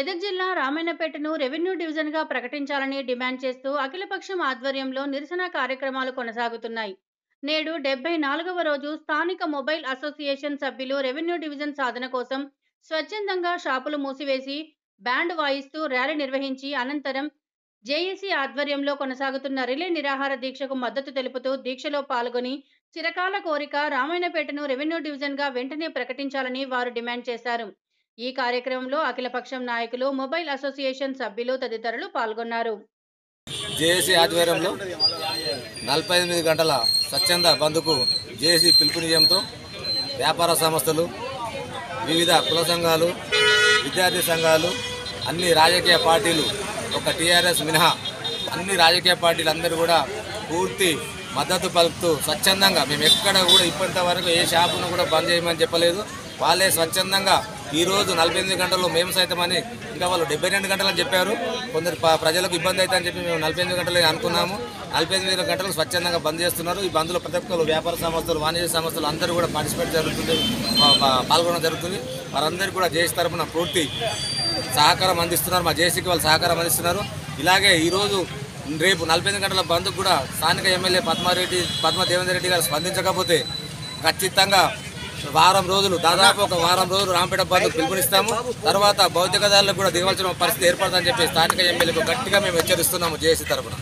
మెదక్ జిల్లా రామాయణపేటను రెవెన్యూ డివిజన్గా ప్రకటించాలని డిమాండ్ చేస్తూ అఖిలపక్షం ఆధ్వర్యంలో నిరసన కార్యక్రమాలు కొనసాగుతున్నాయి నేడు డెబ్బై నాలుగవ రోజు స్థానిక మొబైల్ అసోసియేషన్ సభ్యులు రెవెన్యూ డివిజన్ సాధన కోసం స్వచ్ఛందంగా షాపులు మూసివేసి బ్యాండ్ వాయిస్తూ ర్యాలీ నిర్వహించి అనంతరం జేఏసీ ఆధ్వర్యంలో కొనసాగుతున్న రిలే నిరాహార దీక్షకు మద్దతు తెలుపుతూ దీక్షలో పాల్గొని చిరకాల కోరిక రామాయణపేటను రెవెన్యూ డివిజన్గా వెంటనే ప్రకటించాలని వారు డిమాండ్ చేశారు ఈ కార్యక్రమంలో అఖిలపక్షం నాయకులు మొబైల్ అసోసియేషన్ సభ్యులు తదితరులు పాల్గొన్నారు జేఏసీ ఆధ్వర్యంలో నలభై ఎనిమిది గంటల స్వచ్ఛంద బంద్కు జేఏసీ పిలుపునియడంతో వ్యాపార సంస్థలు వివిధ కుల సంఘాలు విద్యార్థి సంఘాలు అన్ని రాజకీయ పార్టీలు ఒక టీఆర్ఎస్ మినహా అన్ని రాజకీయ పార్టీలు అందరూ కూడా పూర్తి మద్దతు పలుకుతూ స్వచ్ఛందంగా మేము ఎక్కడ కూడా ఇప్పటి వరకు ఏ షాపును కూడా బంద్ చేయమని చెప్పలేదు వాళ్ళే స్వచ్ఛందంగా ఈ రోజు నలభై ఎనిమిది గంటల్లో మేము సైతమని ఇంకా వాళ్ళు డెబ్బై రెండు గంటలని చెప్పారు కొందరు ప- ప్రజలకు ఇబ్బంది అవుతుందని చెప్పి మేము నలభై ఎనిమిది గంటలు అనుకున్నాము నలభై ఎనిమిది గంటలు స్వచ్ఛందంగా బంద్ చేస్తున్నారు ఈ బంద్లో ప్రతి ఒక్కరు వ్యాపార సంస్థలు వాణిజ్య సంస్థలు అందరూ కూడా పార్టిసిపేట్ జరుగుతుంది పా- పా- పాల్గొనడం జరుగుతుంది వారందరికీ కూడా జేసీ తరఫున పూర్తి సహకారం అందిస్తున్నారు మా జేసీకి వాళ్ళు సహకారం అందిస్తున్నారు ఇలాగే ఈరోజు రేపు నలభై ఎనిమిది గంటల బంద్కు కూడా స్థానిక ఎమ్మెల్యే పద్మారెడ్డి పద్మ దేవేందర్ రెడ్డి గారు స్పందించకపోతే ఖచ్చితంగా వారం రోజులు దాదాపు ఒక వారం రోజులు రాంపేట బంద్ పిలుపునిస్తాము తర్వాత భౌతికదారులకు కూడా దిగవలసిన పరిస్థితి ఏర్పడుతుందని చెప్పి స్థానిక ఎమ్మెల్యేకు గట్టిగా మేము హెచ్చరిస్తున్నాము జేసీ తరఫున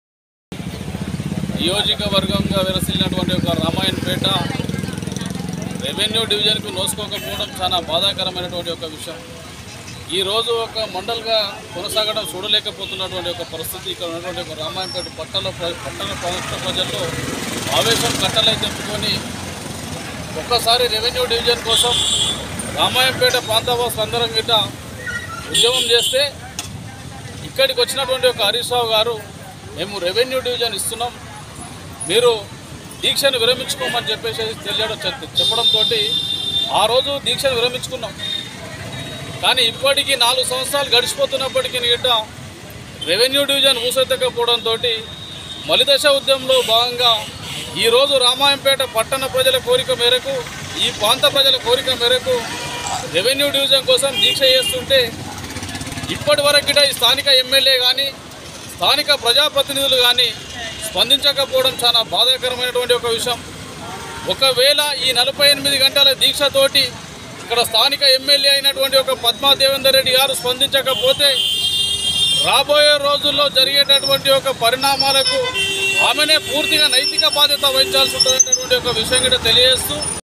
నియోజకవర్గంగా విరసిల్లినటువంటి ఒక రామాయణపేట రెవెన్యూ డివిజన్కు నోసుకోకపోవడం చాలా బాధాకరమైనటువంటి ఒక విషయం ఈ రోజు ఒక మండల్గా కొనసాగడం చూడలేకపోతున్నటువంటి ఒక పరిస్థితి ఇక్కడ ఉన్నటువంటి ఒక రామాయణపేట పట్టణ ప్ర- పట్టణ ప్రాంత ప్రజల్లో ఆవేశం కట్టలై తెంపుకొని ఒక్కసారి రెవెన్యూ డివిజన్ కోసం రామాయంపేట ప్రాంత అందరం గిట్ట ఉద్యమం చేస్తే ఇక్కడికి వచ్చినటువంటి ఒక హరీష్ రావు గారు మేము రెవెన్యూ డివిజన్ ఇస్తున్నాం మీరు దీక్షను విరమించుకోమని చెప్పేసి తెలియడం చెప్- చెప్పడంతో ఆ రోజు దీక్షను విరమించుకున్నాం కానీ ఇప్పటికీ నాలుగు సంవత్సరాలు గడిచిపోతున్నప్పటికీ గిట్ట రెవెన్యూ డివిజన్ ఊసెత్తకపోవడంతో మలిదశ ఉద్యమంలో భాగంగా ఈరోజు రామాయంపేట పట్టణ ప్రజల కోరిక మేరకు ఈ ప్రాంత ప్రజల కోరిక మేరకు రెవెన్యూ డివిజన్ కోసం దీక్ష చేస్తుంటే ఇప్పటి వరకు కూడా ఈ స్థానిక ఎమ్మెల్యే కానీ స్థానిక ప్రజాప్రతినిధులు కానీ స్పందించకపోవడం చాలా బాధాకరమైనటువంటి ఒక విషయం ఒకవేళ ఈ నలభై ఎనిమిది గంటల దీక్షతోటి ఇక్కడ స్థానిక ఎమ్మెల్యే అయినటువంటి ఒక పద్మా దేవేందర్ రెడ్డి గారు స్పందించకపోతే రాబోయే రోజుల్లో జరిగేటటువంటి ఒక పరిణామాలకు ఆమెనే పూర్తిగా నైతిక బాధ్యత వహించాల్సి ఉంటుందనేటువంటి ఒక విషయం కూడా తెలియజేస్తూ